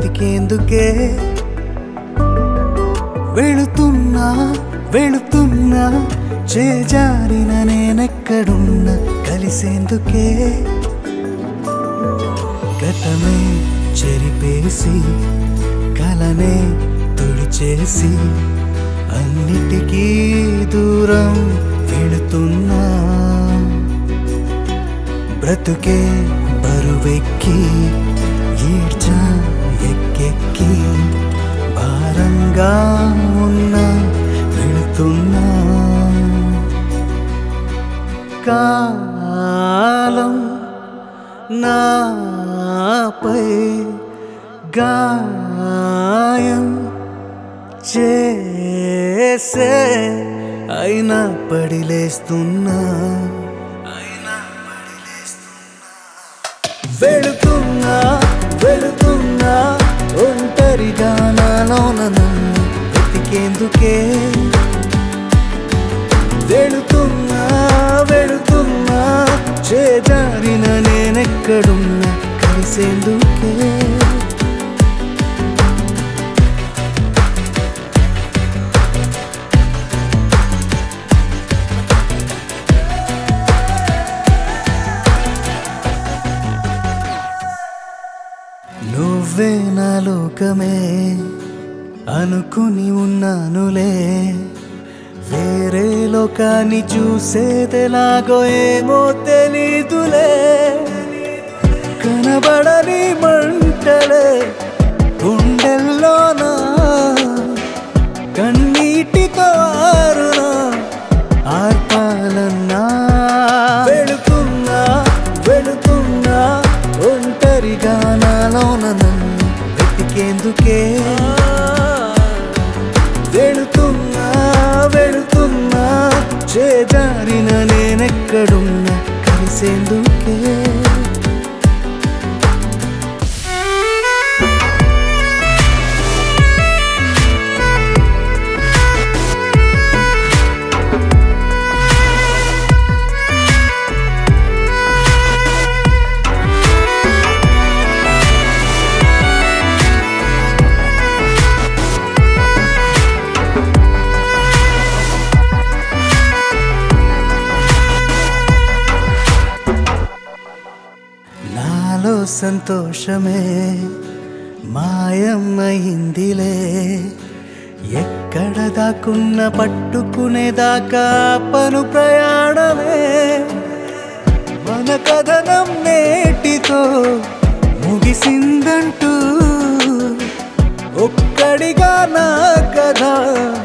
వెతికేందుకే వెళుతున్నా వెళుతున్నా చేజారిన నేనెక్కడున్నా కలిసేందుకే గతమే చెరిపేసి కలనే తుడిచేసి అన్నిటికీ దూరం వెళుతున్నా బ్రతుకే బరువెక్కి ఈడ్చా ఎక్కెక్కి భారంగా ఉన్నా వెళుతున్నా కాలం నాపై గాయం చేసే అయినా పడిలేస్తున్నా అయినా పడిలేస్తున్నా వెళుతున్నా వెళుతున్నా ఒంటరిగా నాలోన నన్ను వెతికేందుకే వెళుతున్నా వెళుతున్నా చేజారిన నేనెక్కడున్నా కలిసేందుకే నువ్వే నా లోకమే అనుకుని ఉన్నానులే వేరే లోకాన్ని చూసేదెలాగో ఏమో తెలీదులే కనబడని మంటలే గుండెల్లోనా కన్నీటితో ఆరునా ఆర్పాలన్నా వెళుతున్నా వెళుతున్నా ఒంటరిగా నాలోన నన్ను వెతికేందుకే వెళుతున్నా వెళుతున్నా చేజారిన నేనెక్కడున్నా కలిసేందుకే నాలో సంతోషమే మాయమైందిలే ఎక్కడ దాకున్న పట్టుకునేదాకా పను ప్రయాణమే మన కథనం నేటితో ముగిసిందంటూ ఒక్కడిగా నా కథ